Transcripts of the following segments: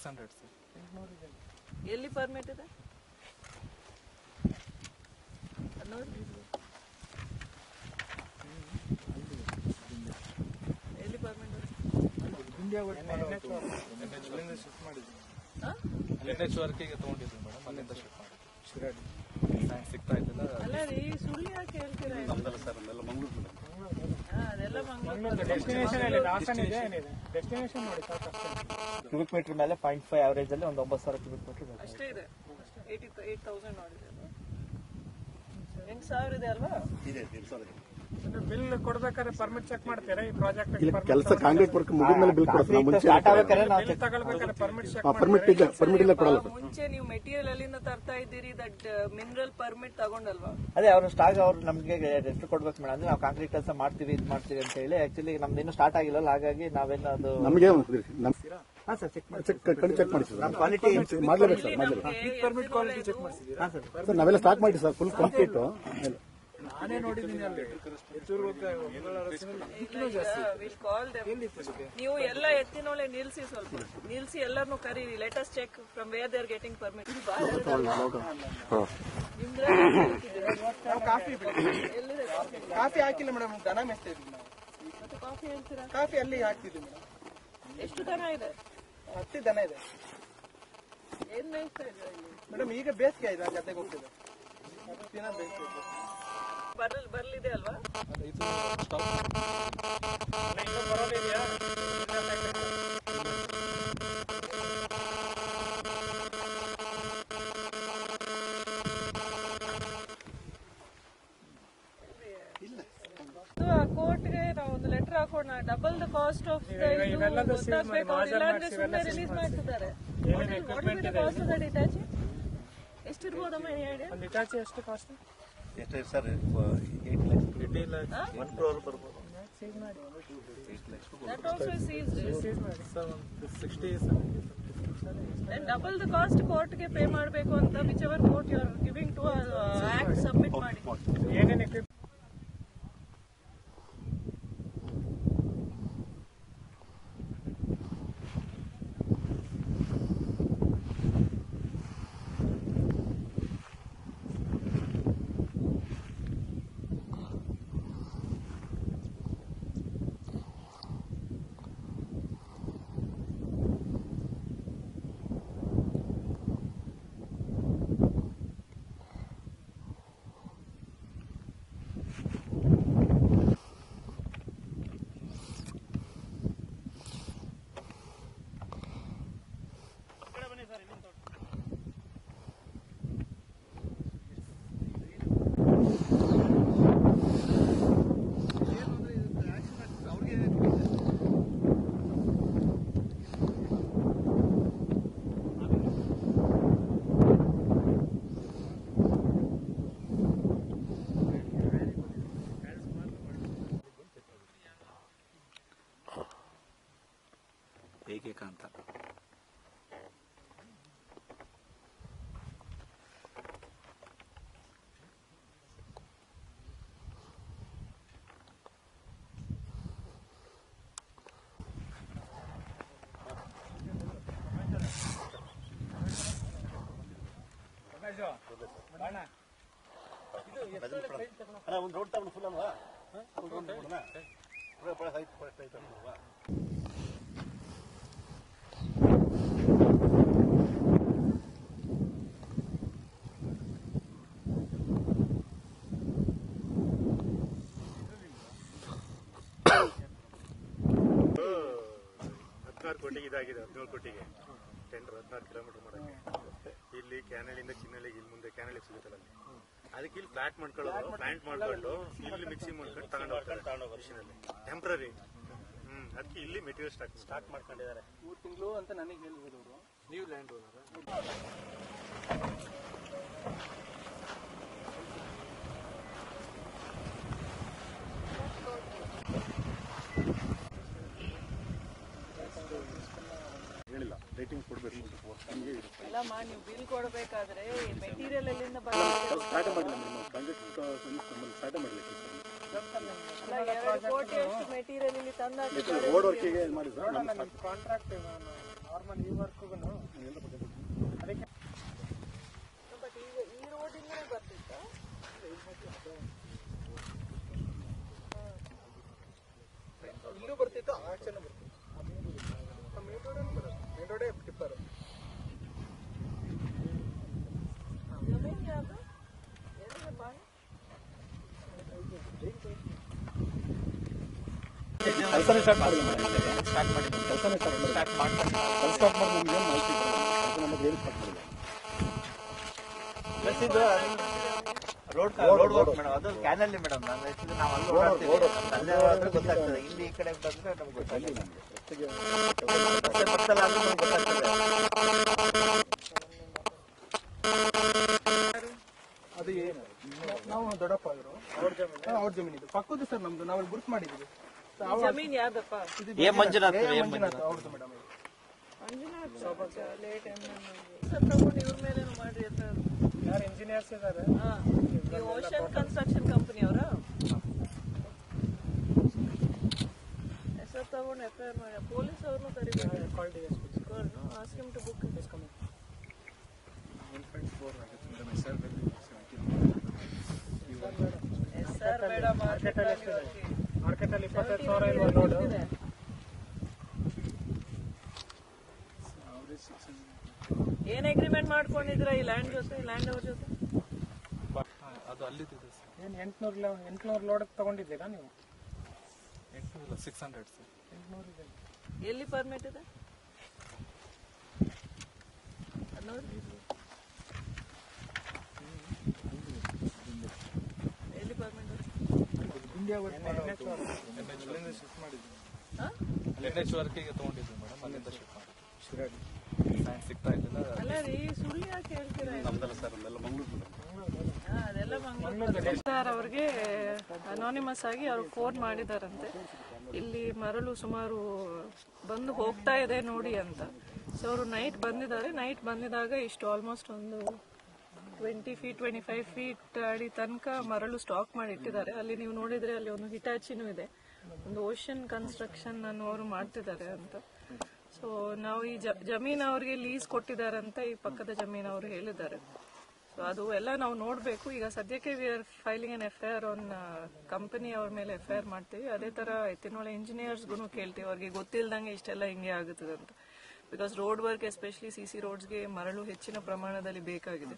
Six hundred sir ಎಲ್ಲಿ permit ಇದೆ ಅದ್ ನೋಡಿ ಎಲ್ಲಿ ಪರ್ಮಿಟ್ ಇದೆ ಅಲ್ಲಿಂದ ಶಿಫ್ಟ್ ಮಾಡಿದ್ವಿ ಹಾ? ಎನ್ ಎಚ್ ವರ್ಕಿಗೆ ತೊಗೊಂಡಿದ್ವಿ ಮೇಡಮ್ ಅಲ್ಲಿಂದ ಶಿಫ್ಟ್ ಮಾಡಿದ್ವಿ ಶಿರಾಡಿ ಸೈನ್ಸ್ ಸಿಗ್ತಾ ಇದ್ದಿಲ್ಲ ಅಲ್ಲ ರೀ ಸುಳ್ಳು ಯಾಕೆ ಹೇಳ್ತೀರಾ ಇದು? ಸರ್ ಅಲ್ಲೆಲ್ಲ ಮಂಗಳೂರು ಮೇಡಮ್ ಹಾ, ಅದೆಲ್ಲ ಮಂಗಳೂರು ಕ್ಯೂಬಿಕ್ ಮೀಟರ್ ಮೇಲೆ ಪಾಯಿಂಟ್ ಫೈವ್ ಅವರೇಜ್ ಅಲ್ಲಿ ಒಂದು ಒಂಬತ್ತು ಸಾವಿರ ಕ್ಯೂಬಿಕ್ ಮೀಟರ್ ಅಷ್ಟೇ ಇದೆ ಏಯ್ಟಿ ಏಯ್ಟ್ ತೌಸಂಡ್ ನೋಡಿದೆ ಅದು ಎಂಟು ಸಾವಿರ ಇದೆ ಅಲ್ವಾ ಇದೆ ಎರಡು ಸಾವಿರ ಇದೆ. ಬಿಲ್ ಕೊಡ್ಬೇಕಾದ್ರೆ ಪರ್ಮಿಟ್ ಚೆಕ್ ಮಾಡ್ತೀರಾ ಈ ಪ್ರಾಜೆಕ್ಟ್ ಇಲ್ಲಿ ಕೆಲಸ ಕಾಂಕ್ರೀಟ್ ವರ್ಕ್ ಮುಗಿದ ಮೇಲೆ ಬಿಲ್ ಕೊಡ್ತಾರೆ ನಾವು ಮುಂಚೆ ಸ್ಟಾರ್ಟ್ ಆಗ್ಬೇಕಾದ್ರೆ ನಾವು ಬಿಲ್ ತಗೊಳ್ಬೇಕಾದ್ರೆ ಪರ್ಮಿಟ್ ಚೆಕ್ ಪರ್ಮಿಟ್ ಇಲ್ಲ ಪರ್ಮಿಟ್ ಇಲ್ಲ ಕೊಡಲ್ಲ ಸರ್ ಮುಂಚೆ ನೀವು ಮೆಟೀರಿಯಲ್ ಎಲ್ಲಿಂದ ತರ್ತಾ ಇದ್ದೀರಿ ದಟ್ ಮಿನರಲ್ ಪರ್ಮಿಟ್ ತಗೊಂಡಲ್ವಾ ಅದೇ ಅವ್ರು ಸ್ಟಾಕ್ ಅವ್ರು ನಮ್ಗೆ ಎಷ್ಟು ಕೊಡ್ಬೇಕು ಮೇಡಮ್ ಅಂದ್ರೆ ನಾವು ಕಾಂಕ್ರೀಟ್ ಕೆಲಸ ಮಾಡ್ತೀವಿ ಇದು ಮಾಡ್ತೀವಿ ಅಂತ ಹೇಳಿ ಆಕ್ಚುಲಿ ನಮ್ದು ಇನ್ನೂ ಸ್ಟಾರ್ಟ್ ಆಗಿಲ್ಲ ಹಾಗಾಗಿ ನಾವೇನು ಅದು ನಮಗೆ ನಮ್ಮ ಹಾ ಸರ್ ಚೆಕ್ ಮಾಡಿ ಚೆಕ್ ಕಣ್ಣು ಚೆಕ್ ಮಾಡಿ ಸರ್ ನಮ್ಮ ಕ್ವಾಲಿಟಿ ಮಾಡ್ಲೇಬೇಕು ಸರ್ ಮಾಡ್ಲೇಬೇಕು ಪರ್ಮಿಟ್ ಕ್ವಾಲಿಟಿ ಚೆಕ್ ಹಾ ಸರ್ ಸರ್ ನಾವೆಲ್ಲ ಸ್ಟಾರ್ಟ್ ಮಾಡಿ ಸರ್ ಫುಲ್ ಕಂಪ್ಲೀಟ್ ನಾನೇ ನೋಡಿದ್ದೀನಿ ಅಲ್ಲಿ ಹೆಚ್ಚೂರು ವಿಲ್ ಕಾಲ್ ನೀವು ಎಲ್ಲ ಎತ್ತಿನೊಳೆ ನಿಲ್ಸಿ ಸ್ವಲ್ಪ ನಿಲ್ಸಿ ಎಲ್ಲರನ್ನು ಕರೀರಿ let's check from where they're getting permit ಎಲ್ಲಿದೆ ಕಾಫಿ ಕಾಫಿ ಹಾಕಿಲ್ಲ ಮೇಡಮ್ ದನ ಮೆಸ್ತಾ ಇದ್ವಿ ನಾವು ಮತ್ತೆ ಕಾಫಿ ಹೇಳ್ತೀರಾ ಕಾಫಿ ಅಲ್ಲಿ ಹಾಕ್ತಿದ್ವಿ ಮೇಡಮ್ ಎಷ್ಟು ದನ ಇದೆ ಹತ್ತಿ ದನ ಇದೆ ಏನ್ ಮೇಯಿಸ್ತಾ ಇದ್ದೀರಾ ಇಲ್ಲಿ ಮೇಡಮ್ ಈಗ ಬೇಸಿಗೆ ಆಯ್ತು ಆ ಗದ್ದೆಗೆ ಹೋಗ್ತಿದೆ ಹತ್ತು ದಿನ ಬೇಸಿಗೆ ಬರ್ಲ್ ಬರ್ಲಿದೆ ಅಲ್ವಾ ಇದು ಸ್ಟಾಪ್ ಬರೋದಿದೆಯಾ ಕೋರ್ಟ್ಗೆ ನಾವು ಒಂದು ಲೆಟರ್ ಹಾಕೋಣ ಡಬಲ್ ದ ಕಾಸ್ಟ್ ಆಫ್ ಗೊತ್ತಾಗ್ಬೇಕು ಅವ್ರು ಇಲ್ಲಾಂದ್ರೆ ಸುಮ್ಮನೆ ರಿಲೀಸ್ ಮಾಡ್ತಿದ್ದಾರೆ ಕಾಸ್ಟ್ ಆಫ್ ಡಿಟ್ಯಾಚ್ ಎಷ್ಟಿರ್ಬೋದಮ್ಮ ಹೇಳಿ ಒಂದು ಇಟಾಚಿ ಎಷ್ಟು ಕಾಸ್ಟ್ ಎಷ್ಟು ಸರ್ ಒನ್ ಕ್ರೋರ್ ಬರ್ಬೋದು ದಟ್ ಆಲ್ಸೋ ಸೀಸ್ಡ್ ಸರ್ ಒಂದು sixty and double the cost ಕೋರ್ಟ್ಗೆ ಪೇ ಮಾಡಬೇಕು ಅಂತ whichever court you are giving to act submit ಮಾಡಿ ಏನೇನು equip- ಏಕೇಕಾಂತ ಅಣ್ಣ ಒಂದು ರೋಡ್ ತಗೊಂಡು ಫುಲ್ ಅಲ್ವಾ ಫುಲ್ ರೋಡ್ ತಗೊಂಡ ಆಯ್ತು ಫಸ್ಟ್ ಆಯ್ತು ಅಲ್ವಾ ಹದಿನಾರು ಕೋಟಿಗೆ ಇದಾಗಿದೆ ಹದಿನೇಳು ಕೋಟಿಗೆ ಟೆಂಡರ್ ಹದಿನಾರು ಕಿಲೋಮೀಟರ್ ಮಾಡೋಕ್ಕೆ ಇಲ್ಲಿ ಕ್ಯಾನಲಿಂದ ಚಿನ್ನಳಿಗೆ ಇಲ್ಲಿ ಮುಂದೆ ಕ್ಯಾನಲಿಗೆ ಸಿಗುತ್ತಲ್ಲ ಅಲ್ಲಿ ಅದಕ್ಕೆ ಇಲ್ಲಿ ಫ್ಲಾಟ್ ಮಾಡ್ಕೊಳ್ಳೋದು ಪ್ಲಾಂಟ್ ಮಾಡ್ಕೊಂಡು ಇಲ್ಲಿ ಮಿಕ್ಸಿಂಗ್ ಮಾಡ್ಕೊಂಡು ತಗೊಂಡು ಹೋಗ್ತಾರೆ ತಗೊಂಡು ಮಷೀನಲ್ಲಿ ಟೆಂಪ್ರರಿ ಹ್ಮ್ ಅದಕ್ಕೆ ಇಲ್ಲಿ ಮೆಟೀರಿಯಲ್ ಸ್ಟಾಕ್ ಸ್ಟಾರ್ಟ್ ಮಾಡ್ಕೊಂಡಿದ್ದಾರೆ ಮೂರು ತಿಂಗಳು ಅಂತ ನನಗೆ ಹೇಳ್ಬೋದು ಅವರು ನೀವು ಲ್ಯಾಂಡ್ ಓನರ್ ಹೇಳಿಲ್ಲ ರೇಟಿಂಗ್ ಕೊಡಬೇಕು ನಮಗೆ ಅಲ್ಲಮ್ಮ ನೀವು ಬಿಲ್ ಕೊಡಬೇಕಾದ್ರೆ ಮೆಟೀರಿಯಲ್ ಎಲ್ಲಿಂದ ಬರ್ತದೆ ಸ್ಟಾರ್ಟ್ ಮಾಡಿಲ್ಲ ನಮ್ಮ ಕಾಂಗ್ರೆಸ್ ಸ್ಟಾರ್ಟ್ ಮಾಡಲಿಕ್ಕೆ ಅಲ್ಲ ಎರಡು ಕೋಟಿ ಅಷ್ಟು ಮೆಟೀರಿಯಲ್ ಇಲ್ಲಿ ತಂದಾಕಿದ್ದಾರೆ ರೋಡ್ ವರ್ಕಿಗೆ ಮಾಡಿ ಸರ್ ನನ್ನ ಕಾಂಟ್ರಾಕ್ಟ್ ನಾರ್ಮಲ್ ಈ ವರ್ಕ್ಗೂ ಕೆಲಸನೇ ಸ್ಟಾರ್ಟ್ ಮಾಡಿ ಸ್ಟಾರ್ಟ್ ಮಾಡಿದ್ವಿ ಕೆಲಸನೇ ಸ್ಟಾರ್ಟ್ ಮಾಡಿ ಸ್ಟಾರ್ಟ್ ಮಾಡ್ಕೊಂಡು ಕೆಲಸ ಸ್ಟಾರ್ಟ್ ಮಾಡಿ ನಮ್ಗೆ ಏನು ಮಾಹಿತಿ ಬರಲ್ಲ. ಅದು ನಮಗೆ ಏನು ಸ್ಟಾರ್ಟ್ ಮಾಡಿಲ್ಲ ಪ್ಲಸ್ ಇದು ರೋಡ್ ರೋಡ್ ವರ್ಕ್ ಮೇಡಮ್ ಅದು ಕ್ಯಾನಲ್ ಮೇಡಮ್ ನಾನು actually ನಾವು ಅಲ್ಲಿ ಓಡಾಡ್ತೀವಿ ಅಲ್ಲೇ ಹೋದ್ರೆ ಗೊತ್ತಾಗ್ತದೆ ಇಲ್ಲಿ ಈ ಕಡೆ ಬಂದ್ರೆ ನಮ್ಗೆ ಗೊತ್ತಾಗಿಲ್ಲ ರಸ್ತೆಗೆ ರಸ್ತೆ ಪಕ್ಕದಲ್ಲಿ ಆದ್ರೂ ನಮ್ಗೆ ಗೊತ್ತಾಗ್ತದೆ ಅದು ಏನು ನಾವು ದೊಡ್ಡಪ್ಪ ಅವರು ಅವ್ರ ಜಮೀನು ಅವ್ರ ಜಮೀನು ಇದು ಪಕ್ಕದ್ದು ಸರ್ ನಮ್ದು ನಾವು ಗುರುತು ಮಾಡಿದ್ದೀವಿ ಈ ಜಮೀನ್ ಯಾವ್ದಪ್ಪ ಏ ಮಂಜುನಾಥ್ ಏ ಮಂಜುನಾಥ್ ಅವ್ರದ್ದು ಮೇಡಮ್ ಇದು ಮಂಜುನಾಥ್ ಲೇಟ್ ಸರ್ ತಗೊಂಡು ಇವ್ರ ಮೇಲೆ ಮಾಡ್ರಿ ಅಂತ ಯಾರು ಇಂಜಿನಿಯರ್ಸ್ ಇದ್ದಾರೆ ಹಾ ನೀವು ಓಷನ್ ಕನ್ಸ್ಟ್ರಕ್ಷನ್ ಕಂಪನಿ ಅವರ ಹೆಸರು ತಗೊಂಡು ಎಫ್ ಐ ಆರ್ ಮಾಡಿ ಪೊಲೀಸ್ ಅವ್ರನ್ನೂ ಕರಿಬೇಕು call D S P ask him to book sir ಬೇಡ ಮಾರ್ಕೆಟ್ ಮಾರ್ಕೆಟಲ್ಲಿ ಇಪ್ಪತ್ತೈದು ಸಾವಿರ ಇಲ್ವಾ ನೋಡು ಏನ್ ಅಗ್ರಿಮೆಂಟ್ ಮಾಡ್ಕೊಂಡಿದ್ರ ಈ ಲ್ಯಾಂಡ್ ಜೊತೆ ಲ್ಯಾಂಡ್ ಅವ್ರ ಜೊತೆ ಅದು ಅಲ್ಲಿದ್ದಿದೆ ಸರ್ ಏನು ಎಂಟ್ನೂರು ಎಂಟ್ನೂರು ಲೋಡ್ ತಗೊಂಡಿದ್ದೀರಾ ನೀವು ಎಂಟುನೂರ ಸಿಕ್ಸ್ ಹಂಡ್ರೆಡ್ ಸರ್ ಎಂಟ್ನೂರು ಇದೆ ಎಲ್ಲಿ ಪರ್ಮಿಟ್ ಇದೆ ಅದ್ ನೋಡಿ. ಎಲ್ಲಿ ಪರ್ಮಿಟ್ ಇದೆ ಎನ್ ಎಚ್ ಶಿಫ್ಟ್ ಮಾಡಿದ್ವಿ ಹಾ? ಎನ್ ಎಚ್ ವರ್ಕಿಗೆ ತೊಗೊಂಡಿದ್ವಿ ಮೇಡಮ್ ಅಲ್ಲಿಂದ ಶಿಫ್ಟ್ ಮಾಡಿ ಶಿರಾಡಿ ಸ್ಯಾಂಡ್ ಸಿಗ್ತಾ ಇದ್ದಿಲ್ಲ ಅಲ್ಲ ರೀ ಸುಳ್ಳು ಯಾಕೆ ಹೇಳ್ತೀರಾ ನಮ್ದಲ್ಲ ಸರ್ ನಮ್ಮೆಲ್ಲ ಮಂಗಳೂರು ಹಾ, ಅದೆಲ್ಲ ಮಂಗಳೂರು ಸರ್ ಅವ್ರಿಗೆ ಅನಾನಿಮಸ್ ಆಗಿ ಅವ್ರು ಫೋನ್ ಮಾಡಿದಾರಂತೆ ಇಲ್ಲಿ ಮರಳು ಸುಮಾರು ಬಂದು ಹೋಗ್ತಾ ಇದೆ ನೋಡಿ ಅಂತ ಸೊ ಅವರು ನೈಟ್ ಬಂದಿದ್ದಾರೆ ನೈಟ್ ಬಂದಿದಾಗ ಇಷ್ಟು ಆಲ್ಮೋಸ್ಟ್ ಒಂದು twenty feet twenty five feet ಅಡಿ ತನಕ ಮರಳು ಸ್ಟಾಕ್ ಮಾಡಿ ಇಟ್ಟಿದ್ದಾರೆ ಅಲ್ಲಿ ನೀವು ನೋಡಿದ್ರೆ ಅಲ್ಲಿ ಒಂದು ಹಿಟಾಚಿನೂ ಇದೆ ಒಂದು ಓಷನ್ ಕನ್ಸ್ಟ್ರಕ್ಷನ್ ಅನ್ನೋರು ಮಾಡ್ತಿದ್ದಾರೆ ಅಂತ ಸೊ ನಾವು ಈ ಜ- ಜಮೀನ್ ಅವ್ರಿಗೆ ಲೀಸ್ ಕೊಟ್ಟಿದ್ದಾರೆ ಅಂತ ಈ ಪಕ್ಕದ ಜಮೀನ್ ಅವರು ಹೇಳಿದ್ದಾರೆ ಸೊ ಅದು ಎಲ್ಲ ನಾವು ನೋಡಬೇಕು ಈಗ ಸದ್ಯಕ್ಕೆ we are filing an F I R on company ಅವ್ರ ಮೇಲೆ ಎಫ್ ಐ ಆರ್ ಮಾಡ್ತೀವಿ ಅದೇ ತರ ಎತ್ತಿನೊಳ ಇಂಜಿನಿಯರ್ಸ್ಗೂ ಕೇಳ್ತೀವಿ ಅವ್ರಿಗೆ ಗೊತ್ತಿಲ್ದಂಗೆ ಇಷ್ಟೆಲ್ಲ ಹಿಂಗೆ ಆಗುತ್ತದೆ ಅಂತ because road work especially C C ರೋಡ್ಸ್ಗೆ ಮರಳು ಹೆಚ್ಚಿನ ಪ್ರಮಾಣದಲ್ಲಿ ಬೇಕಾಗಿದೆ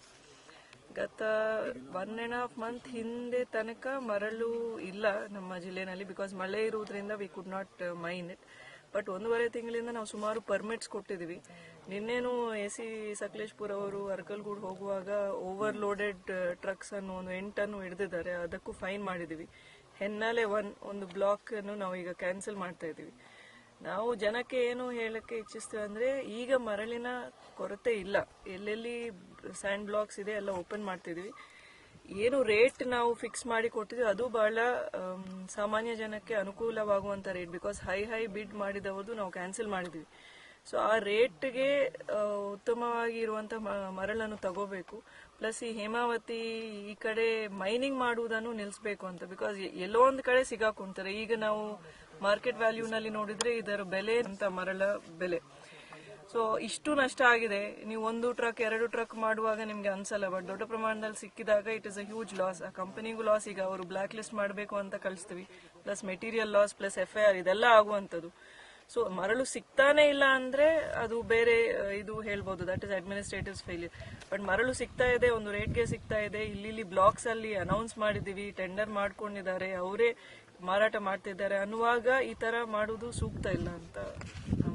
ಗತ ಒನ್ ಅಂಡ್ ಹಾಫ್ ಮಂತ್ ಹಿಂದೆ ತನಕ ಮರಳು ಇಲ್ಲ ನಮ್ಮ ಜಿಲ್ಲೆನಲ್ಲಿ ಬಿಕಾಸ್ ಮಳೆ ಇರುವುದರಿಂದ we could not mine it but ಒಂದೂವರೆ ತಿಂಗಳಿಂದ ನಾವು ಸುಮಾರು ಪರ್ಮಿಟ್ಸ್ ಕೊಟ್ಟಿದ್ದೀವಿ ನಿನ್ನೇನು ಎ ಸಿ ಸಕಲೇಶ್ಪುರ ಅವರು ಅರ್ಕಲ್ಗೂಡ್ ಹೋಗುವಾಗ ಓವರ್ ಲೋಡೆಡ್ ಟ್ರಕ್ಸ್ ಅನ್ನು ಒಂದು ಎಂಟನ್ನು ಹಿಡಿದಿದ್ದಾರೆ ಅದಕ್ಕೂ ಫೈನ್ ಮಾಡಿದ್ದೀವಿ ಹೆನ್ನಾಲೆ ಒನ್ ಒಂದು ಬ್ಲಾಕ್ ಅನ್ನು ನಾವು ಈಗ ಕ್ಯಾನ್ಸಲ್ ಮಾಡ್ತಾ ಇದ್ದೀವಿ ನಾವು ಜನಕ್ಕೆ ಏನು ಹೇಳಕ್ಕೆ ಇಚ್ಛಿಸ್ತೇವೆ ಅಂದ್ರೆ ಈಗ ಮರಳಿನ ಕೊರತೆ ಇಲ್ಲ ಎಲ್ಲೆಲ್ಲಿ ಸ್ಯಾಂಡ್ ಬ್ಲಾಕ್ಸ್ ಇದೆ ಎಲ್ಲ ಓಪನ್ ಮಾಡ್ತಿದೀವಿ ಏನು ರೇಟ್ ನಾವು ಫಿಕ್ಸ್ ಮಾಡಿ ಕೊಟ್ಟಿದ್ವಿ ಅದು ಬಹಳ ಆಮ್, ಸಾಮಾನ್ಯ ಜನಕ್ಕೆ ಅನುಕೂಲವಾಗುವಂತ rate because high high bid ಮಾಡಿದವರದು ನಾವು ಕ್ಯಾನ್ಸಲ್ ಮಾಡಿದ್ವಿ ಸೊ ಆ ರೇಟ್ಗೆ ಉತ್ತಮವಾಗಿ ಇರುವಂತ ಮ- ಮರಳನ್ನು ತಗೋಬೇಕು ಪ್ಲಸ್ ಈ ಹೇಮಾವತಿ ಈ ಕಡೆ ಮೈನಿಂಗ್ ಮಾಡುವುದನ್ನು ನಿಲ್ಲಿಸಬೇಕು ಅಂತ ಬಿಕಾಸ್ ಎಲ್ಲೋ ಒಂದು ಕಡೆ ಸಿಗಾಕೊಂತಾರೆ ಈಗ ನಾವು ಮಾರ್ಕೆಟ್ ವ್ಯಾಲ್ಯೂನಲ್ಲಿ ನೋಡಿದ್ರೆ ಇದರ ಬೆಲೆ ಅಂತ ಮರಳ ಬೆಲೆ ಸೊ ಇಷ್ಟು ನಷ್ಟ ಆಗಿದೆ ನೀವು ಒಂದು ಟ್ರಕ್ ಎರಡು ಟ್ರಕ್ ಮಾಡುವಾಗ ನಿಮ್ಗೆ ಅನ್ಸಲ್ಲ ಬಟ್ ದೊಡ್ಡ ಪ್ರಮಾಣದಲ್ಲಿ ಸಿಕ್ಕಿದಾಗ it is a huge loss ಆ ಕಂಪನಿಗೂ ಲಾಸ್ ಈಗ ಅವರು ಬ್ಲಾಕ್ ಲಿಸ್ಟ್ ಮಾಡಬೇಕು ಅಂತ ಕಳಿಸ್ತೀವಿ plus material loss plus F I R ಇದೆಲ್ಲ ಆಗುವಂಥದ್ದು ಸೊ ಮರಳು ಸಿಗ್ತಾನೆ ಇಲ್ಲ ಅಂದ್ರೆ ಅದು ಬೇರೆ ಆ, ಇದು ಹೇಳ್ಬೋದು that is administrative failure but ಮರಳು ಸಿಗ್ತಾ ಇದೆ ಒಂದು ರೇಟ್ಗೆ ಸಿಗ್ತಾ ಇದೆ ಇಲ್ಲಿ ಇಲ್ಲಿ ಬ್ಲಾಕ್ಸ್ ಅಲ್ಲಿ ಅನೌನ್ಸ್ ಮಾಡಿದೀವಿ ಟೆಂಡರ್ ಮಾಡ್ಕೊಂಡಿದ್ದಾರೆ ಅವರೇ ಮಾರಾಟ ಮಾಡ್ತಿದ್ದಾರೆ ಅನ್ನುವಾಗ ಈ ತರ ಮಾಡುವುದು ಸೂಕ್ತ ಇಲ್ಲ ಅಂತ ನಮ್ಮ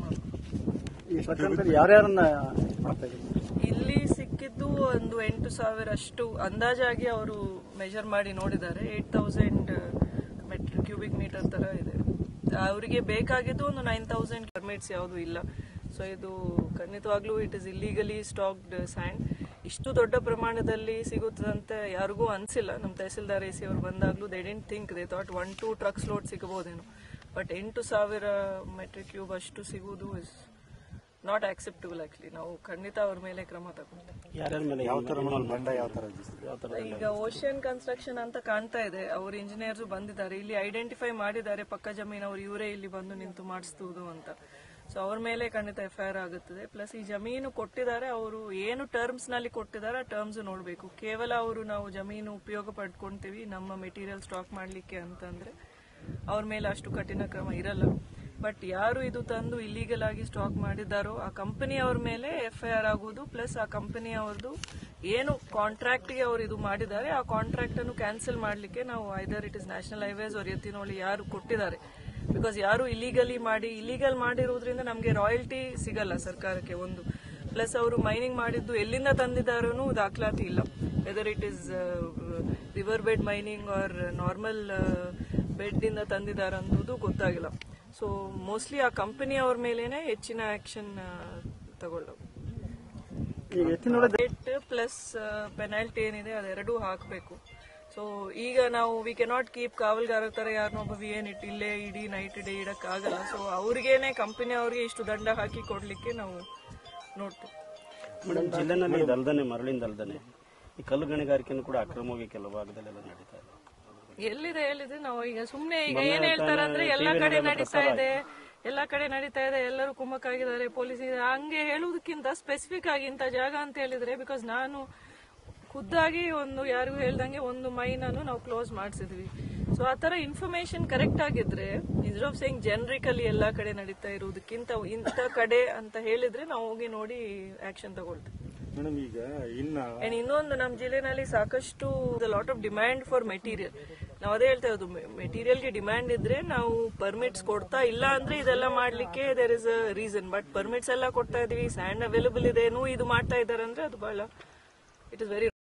ಈ ಪ್ರಕರಣದಲ್ಲಿ ಯಾರ್ಯಾರನ್ನ ಮಾಡ್ತಾ ಇದ್ದೀವಿ ಇಲ್ಲಿ ಸಿಕ್ಕಿದ್ದು ಒಂದು ಎಂಟು ಸಾವಿರ ಅಷ್ಟು ಅಂದಾಜಾಗಿ ಅವರು ಮೆಜರ್ ಮಾಡಿ ನೋಡಿದ್ದಾರೆ eight thousand metre cubic metre ತರ ಇದೆ ಅವರಿಗೆ ಬೇಕಾಗಿದ್ದು ಒಂದು ನೈನ್ ತೌಸಂಡ್ ಪರ್ಮಿಟ್ಸ್ ಯಾವುದು ಇಲ್ಲ ಸೊ ಇದು ಖಂಡಿತವಾಗ್ಲೂ ಇಟ್ ಇಸ್ ಇಲ್ಲಿಗಲಿ ಸ್ಟಾಕ್ಡ್ ಸ್ಯಾಂಡ್ ಇಷ್ಟು ದೊಡ್ಡ ಪ್ರಮಾಣದಲ್ಲಿ ಸಿಗುತ್ತದಂತೆ ಯಾರಿಗೂ ಅನ್ಸಿಲ್ಲ ನಮ್ಮ ತಹಸೀಲ್ದಾರ್ ಎ ಸಿ ಅವರು ಬಂದಾಗ್ಲೂ they didn't think they thought one two trucks load ಸಿಗಬಹುದೇನೋ ಬಟ್ ಎಂಟು ಸಾವಿರ ಮೆಟ್ರಿಕ್ ಕ್ಯೂಬ್ ಅಷ್ಟು ಸಿಗುವುದು ಇಸ್ ನಾಟ್ ಆಕ್ಸೆಪ್ಟಬಲ್ ಆಕ್ಚುಲಿ ನಾವು ಖಂಡಿತ ಅವ್ರ ಮೇಲೆ ಕ್ರಮ ತಗೊಂಡು ಯಾರ್ಯಾರ ಮೇಲೆ ಯಾವ ತರ ಬಂಡ ಯಾವ ತರ ಯಾವ ತರ ಈಗ ಓಷಿಯನ್ ಕನ್ಸ್ಟ್ರಕ್ಷನ್ ಅಂತ ಕಾಣ್ತಾ ಇದೆ ಅವ್ರ ಇಂಜಿನಿಯರ್ಸ್ ಬಂದಿದ್ದಾರೆ ಇಲ್ಲಿ ಐಡೆಂಟಿಫೈ ಮಾಡಿದ್ದಾರೆ ಪಕ್ಕ ಜಮೀನು ಅವ್ರು ಇವರೇ ಇಲ್ಲಿ ಬಂದು ನಿಂತು ಮಾಡಿಸ್ತುದು ಅಂತ ಸೊ ಅವ್ರ ಮೇಲೆ ಖಂಡಿತ ಎಫ್ ಐ ಆರ್ ಆಗುತ್ತದೆ ಪ್ಲಸ್ ಈ ಜಮೀನು ಕೊಟ್ಟಿದ್ದಾರೆ ಅವರು ಏನು ಟರ್ಮ್ಸ್ ನಲ್ಲಿ ಕೊಟ್ಟಿದ್ದಾರೆ ಆ ಟರ್ಮ್ಸ್ ನೋಡಬೇಕು ಕೇವಲ ಅವರು ನಾವು ಜಮೀನು ಉಪಯೋಗ ಪಡ್ಕೊಂತೀವಿ ನಮ್ಮ ಮೆಟೀರಿಯಲ್ ಸ್ಟಾಕ್ ಮಾಡ್ಲಿಕ್ಕೆ ಅಂತಂದ್ರೆ ಅವ್ರ ಮೇಲೆ ಅಷ್ಟು ಕಠಿಣ ಕ್ರಮ ಇರಲ್ಲ ಬಟ್ ಯಾರು ಇದು ತಂದು ಇಲ್ಲಿಗಲ್ ಆಗಿ ಸ್ಟಾಕ್ ಮಾಡಿದ್ದಾರೋ ಆ ಕಂಪನಿ ಅವ್ರ ಮೇಲೆ ಎಫ್ ಐ ಆರ್ ಆಗುವುದು ಪ್ಲಸ್ ಆ ಕಂಪನಿ ಅವ್ರದ್ದು ಏನು ಕಾಂಟ್ರಾಕ್ಟ್ ಗೆ ಅವ್ರು ಇದು ಮಾಡಿದ್ದಾರೆ ಆ ಕಾಂಟ್ರಾಕ್ಟ್ ಅನ್ನು ಕ್ಯಾನ್ಸಲ್ ಮಾಡ್ಲಿಕ್ಕೆ ನಾವು either it is national highways ಅವ್ರ ಎತ್ತಿನೋಳಿ ಯಾರು ಕೊಟ್ಟಿದ್ದಾರೆ ಬಿಕಾಸ್ ಯಾರು ಇಲೀಗಲಿ ಮಾಡಿ ಇಲೀಗಲ್ ಮಾಡಿರೋದ್ರಿಂದ ನಮಗೆ ರಾಯಲ್ಟಿ ಸಿಗಲ್ಲ ಸರ್ಕಾರಕ್ಕೆ ಒಂದು ಪ್ಲಸ್ ಅವರು ಮೈನಿಂಗ್ ಮಾಡಿದ್ದು ಎಲ್ಲಿಂದ ತಂದಿದ್ದಾರೂ ದಾಖಲಾತಿ ಇಲ್ಲ whether it is river bed mining or normal bed ಇಂದ ತಂದಿದ್ದಾರೆ ಅನ್ನೋದು ಗೊತ್ತಾಗಿಲ್ಲ ಸೊ ಮೋಸ್ಟ್ಲಿ ಆ ಕಂಪನಿ ಅವ್ರ ಮೇಲೇನೆ ಹೆಚ್ಚಿನ ಆಕ್ಷನ್ ತಗೊಳ್ಳೋದು ರೇಟ್ ಪ್ಲಸ್ ಪೆನಾಲ್ಟಿ ಏನಿದೆ ಅದೆರಡೂ ಹಾಕಬೇಕು ಸೊ ಈಗ ನಾವು ವಿ ಕೆನಾಟ್ ಕೀಪ್ ಕಾವಲ್ಗಾರ ತರ ಯಾರನ್ನೊಬ್ಬ ವಿ ಏನ್ ಇಟ್ಟು ಇಲ್ಲೇ ಇಡೀ ನೈಟ್ ಡೇ ಇಡಕ್ ಆಗಲ್ಲ ಸೊ ಅವ್ರಿಗೇನೆ ಕಂಪನಿ ಅವ್ರಿಗೆ ಇಷ್ಟು ದಂಡ ಹಾಕಿ ಕೊಡ್ಲಿಕ್ಕೆ ನಾವು ನೋಡ್ತೀವಿ ಮೇಡಮ್ ಜಿಲ್ಲೆನಲ್ಲಿ ಇದಲ್ದನೆ ಮರಳಿಂದಲ್ದನೆ ಈ ಕಲ್ಲು ಗಣಿಗಾರಿಕೆನೂ ಕೂಡ ಅಕ್ರಮವಾಗಿ ಕೆಲವು ಭಾಗದಲ್ಲೆಲ್ಲ ನಡೀತಾ ಇದೆ ಎಲ್ಲಿದೆ ಎಲ್ಲಿದೆ ನಾವು ಈಗ ಸುಮ್ನೆ ಈಗ ಏನ್ ಹೇಳ್ತಾರಂದ್ರೆ ಎಲ್ಲಾ ಕಡೆ ನಡೀತಾ ಇದೆ ಎಲ್ಲಾ ಕಡೆ ನಡೀತಾ ಇದೆ ಎಲ್ಲರೂ ಕುಮ್ಮಕ್ಕಾಗಿದ್ದಾರೆ ಪೊಲೀಸ್ ಹಂಗೆ ಹೇಳುವುದಕ್ಕಿಂತ ಸ್ಪೆಸಿಫಿಕ್ ಆಗಿ ಇಂಥ ಜಾಗ ಅಂತ ಹೇಳಿದ್ರೆ ಬಿಕಾಸ್ ನಾನು ಖುದ್ದಾಗಿ ಒಂದು ಯಾರಿಗೂ ಹೇಳ್ದಂಗೆ ಒಂದು ಮೈನನ್ನು ನಾವು ಕ್ಲೋಸ್ ಮಾಡಿಸಿದ್ವಿ ಸೊ ಆ ತರ ಇನ್ಫಾರ್ಮೇಶನ್ ಕರೆಕ್ಟ್ ಆಗಿದ್ರೆ ಇನ್ಸ್ಟೆಡ್ ಆಫ್ ಸೇಯಿಂಗ್ ಜನರಿಕಲಿ ಎಲ್ಲಾ ಕಡೆ ನಡೀತಾ ಇರುವುದಕ್ಕಿಂತ ಇಂಥ ಕಡೆ ಅಂತ ಹೇಳಿದ್ರೆ ನಾವು ಹೋಗಿ ನೋಡಿ ಆಕ್ಷನ್ ತಗೊಳ್ತೀವಿ ಮೇಡಮ್ ಈಗ ಇನ್ನ ಅಂಡ್ ಇನ್ನೊಂದು ನಮ್ಮ ಜಿಲ್ಲೆನಲ್ಲಿ ಸಾಕಷ್ಟು lot of demand for material ನಾವು ಅದೇ ಹೇಳ್ತಾ ಇರೋದು ಮೆಟೀರಿಯಲ್ಗೆ ಡಿಮ್ಯಾಂಡ್ ಇದ್ರೆ ನಾವು ಪರ್ಮಿಟ್ಸ್ ಕೊಡ್ತಾ ಇಲ್ಲ ಅಂದ್ರೆ ಇದೆಲ್ಲ ಮಾಡ್ಲಿಕ್ಕೆ there is a reason but permits ಎಲ್ಲ ಕೊಡ್ತಾ ಇದೀವಿ ಸ್ಯಾಂಡ್ ಅವೈಲಬಲ್ ಇದೆ ಇದು ಮಾಡ್ತಾ ಇದ್ದಾರೆ ಅಂದ್ರೆ ಅದು ಬಹಳ ಇಟ್ ಇಸ್ ವೆರಿ